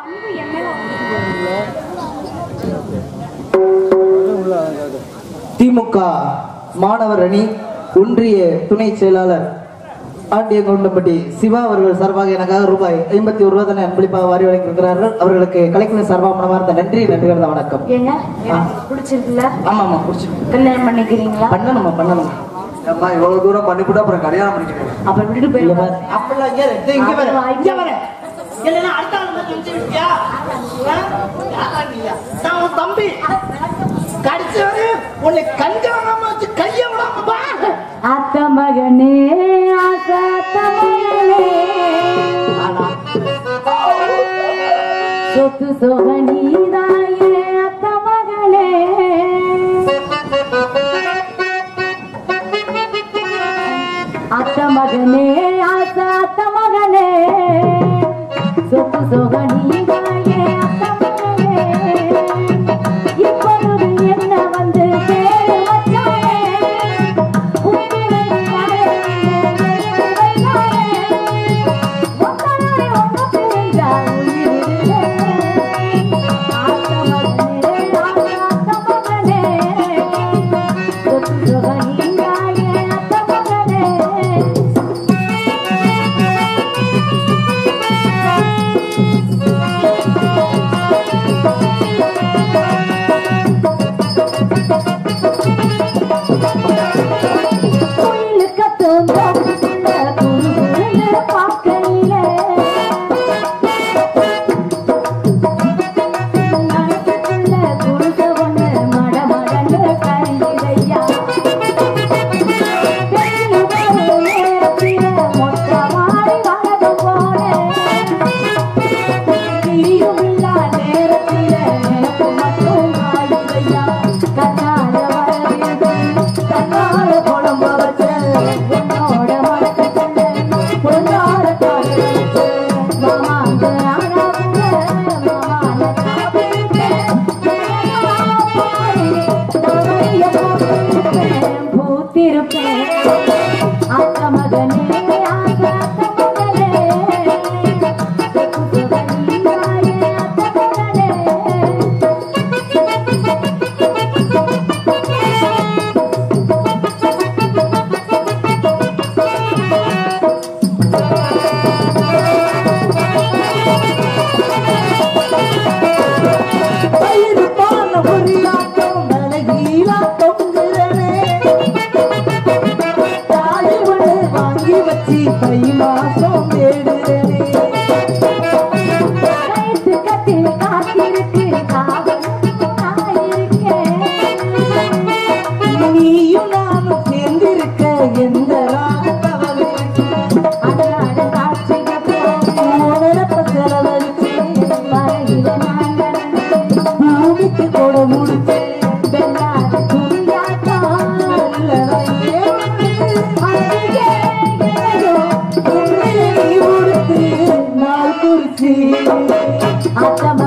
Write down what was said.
திமுக மாணவர் அணி ஒன்றிய துணை செயலாளர் ஆண்டியங்கொண்டம்பட்டி சிவா அவர்கள் சார்பாக எனக்காக ரூபாய் ஐம்பத்தி ஒரு ரூபாய் அன்பளிப்பாக வாரி வழங்கியிருக்கிறார்கள் அவர்களுக்கு கலைக்குழு சார்பாக மனமார்ந்த நன்றி நன்றி கலந்த வணக்கம் ஏங்க எனக்கு பிடிச்சிருக்குல்ல ஆமா ஆமா புடிச்சு கல்யாணம் பண்ணிக்கிறீங்களா பண்ணணுமா பண்ணணும் அம்மா இவ்வளவு தூரம் பண்ணிவிட்டு அப்புறம் கல்யாணம் பண்ணிக்கிறேன் அப்ப விட்டுட்டு இங்க போயிருங்க பாரு. அப்படிலாம் இங்க இரு. இதோ இங்க வர அப்பா, இங்க வர இல்லைன்னா அடுத்த ஆள் வந்து நிமிஷம் விட்டியா யாரா நீயா? நான் உன் தம்பி கடிச்சு வரு உன்னை கண்காணாம வச்சு கைய விடாம பா அத்த மகனே ஆசாத்த மகனே சொத்து சொகனீதாயே அத்த மகனே அத்த மகனே ஆசாத்த மகனே சொத்து சொகனீதாயே அத்த மகனே இப்பொழுது என்ன வந்து பேரு வச்சாயே உன்னை காயத்திலே வைத்தாயே ஒத்தனாரே ஒன்று பிரிஞ்சா உயிரிலே ஆத்த மகனே ஆத்த மகனே சொத்து சொகனீதாயே அத்த மகனே கோயிலு கத்தும் தோப்புக்குள்ள குறுகுறுன்னு பார்க்கையிலே மனசுக்குள்ள குறுக ஒண்ணு மடமடன்னு கரையுதையா. வெயில் வரும் நேரத்தில மொட்டை மாடி வலது போனேன். பிரியும் இல்லா நேரத்தில எனக்கு மட்டும் ஆடுதையா. கண்ணால வரவேது, கண்ணால குழம்ப வச்சு, உன்னோட மனசுக்குள்ள பொன்னார காடு வச்சு, மாமாங்க ஆடாவுங்க, மாமான காப்பிருக்கேன், மேலா பாரு, தலைய போட்டிருப்பேன், பூத்திருப்பேன். அத்த மகனே ஆசை அத்த மகனே சுகனியாயே அத்த மகனே பயிர்பான பொறியாட்டம் நலகீழா தொங்குறனே. தாலி ஒண்ணு வாங்கி வச்சு தை மாசம் தேடுறனே. கைத்து கட்டில் காத்திருக்கு காவல் நாயிருக்கேன் நீயும் நானும் சேர்ந்திருக்க எந்த ராகத்தவம் இருக்கு? அன்றாட காட்சிக்கு உனரப்ப செலவழிச்சு மறையில நான் நடந்து பூமிக்கு கொடை முடிச்சு வெள்ளாடு துணியாட்டம் நல்லதையே உனக்கு அருகே இறையோ உண்மையை நீ உடுத்து நாள் குறிச்சி அத்த